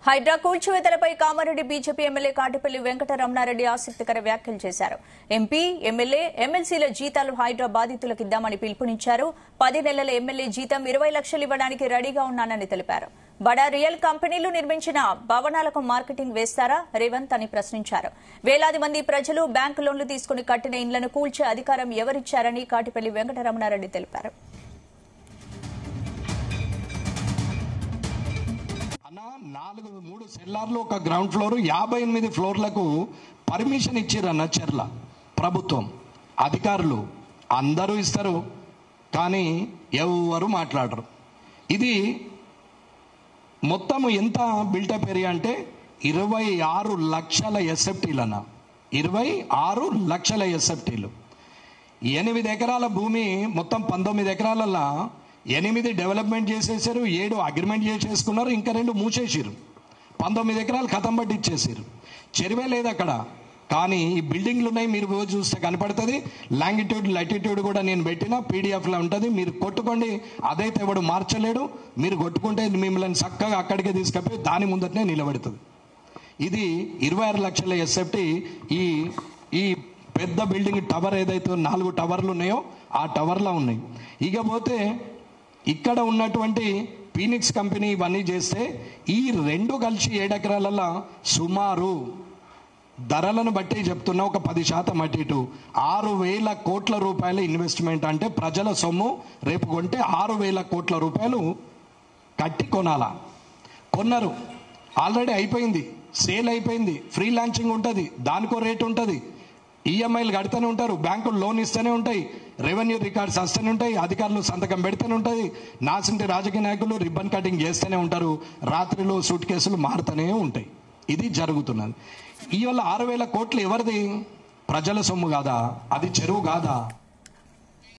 హైడ్రా కూల్చివేతలపై Kamareddy BJP MLA Katipalli Venkataramana Reddy ఆసక్తికర వ్యాఖ్యలు చేశారు ఎంపీ ఎమ్మెల్యే ఎమ్మెల్సీల జీతాలు హైడ్రా బాధితులకు ఇద్దామని పిలుపునిచ్చారు పది నెలల ఎమ్మెల్యే జీతం ఇరవై లక్షలు ఇవ్వడానికి రెడీగా ఉన్నానని తెలిపారు బడా రియల్ కంపెనీలు నిర్మించిన భవనాలకు మార్కెటింగ్ వేస్తారా రేవంత్ అని ప్రశ్నించారు వేలాది మంది ప్రజలు బ్యాంకు లోన్లు తీసుకుని కట్టిన ఇండ్లను కూల్చే అధికారం ఎవరిచ్చారని కాటిపల్లి వెంకటరమణారెడ్డి తెలిపారు అన్న నాలుగు మూడు సెల్లార్లు ఒక గ్రౌండ్ ఫ్లోర్ యాభై ఎనిమిది ఫ్లోర్లకు పర్మిషన్ ఇచ్చిరన్న చెర్ల ప్రభుత్వం అధికారులు అందరూ ఇస్తారు కానీ ఎవరు మాట్లాడరు ఇది మొత్తం ఎంత బిల్టప్ ఏరియా అంటే ఇరవై ఆరు లక్షల ఎస్ఎఫ్టీలు అన్న ఇరవై ఆరు లక్షల ఎస్ఎఫ్టీలు ఎనిమిది ఎకరాల భూమి మొత్తం పంతొమ్మిది ఎకరాలల్లో ఎనిమిది డెవలప్మెంట్ చేసేసారు ఏడు అగ్రిమెంట్ చేసేసుకున్నారు ఇంకా రెండు మూసేసారు పంతొమ్మిది ఎకరాలు కథం పట్టి ఇచ్చేసారు చెరువే లేదు అక్కడ కానీ ఈ బిల్డింగ్లు ఉన్నాయి మీరు పోయి చూస్తే కనపడుతుంది లాంగిట్యూడ్ లటిట్యూడ్ కూడా నేను పెట్టిన పీడిఎఫ్లో ఉంటుంది మీరు కొట్టుకోండి అదైతే ఎవడు మార్చలేడు మీరు కొట్టుకుంటే మిమ్మల్ని చక్కగా అక్కడికే తీసుకపోయి దాని ముందటనే నిలబడుతుంది ఇది ఇరవై ఆరు లక్షల ఎస్ఎఫ్టీ ఈ ఈ పెద్ద బిల్డింగ్ టవర్ ఏదైతే నాలుగు టవర్లు ఉన్నాయో ఆ టవర్లో ఉన్నాయి ఇకపోతే ఇక్కడ ఉన్నటువంటి పీనిక్స్ కంపెనీ ఇవన్నీ చేస్తే ఈ రెండు కలిసి ఏడెకరాలలో సుమారు ధరలను బట్టి చెప్తున్నా ఒక పది శాతం అటు ఇటు ఆరు వేల కోట్ల రూపాయల ఇన్వెస్ట్మెంట్ అంటే ప్రజల సొమ్ము రేపు కొంటే ఆరు వేల కోట్ల రూపాయలు కట్టి కొనాలా కొన్నారు ఆల్రెడీ అయిపోయింది సేల్ అయిపోయింది ఫ్రీ లాంచింగ్ ఉంటుంది దానికో రేట్ ఉంటుంది ఈఎంఐలు కడుతూనే ఉంటారు బ్యాంకులు లోన్ ఇస్తూనే ఉంటాయి రెవెన్యూ రికార్డ్స్ వస్తూనే ఉంటాయి అధికారులు సంతకం పెడుతూనే ఉంటుంది నాసింటి రాజకీయ నాయకులు రిబ్బన్ కటింగ్ చేస్తూనే ఉంటారు రాత్రిలో సూట్ కేసులు మారుతూనే ఉంటాయి ఇది జరుగుతున్నది ఇవాళ ఆరు వేల కోట్లు ఎవరిది ప్రజల సొమ్ము కాదా అది చెరువు కాదా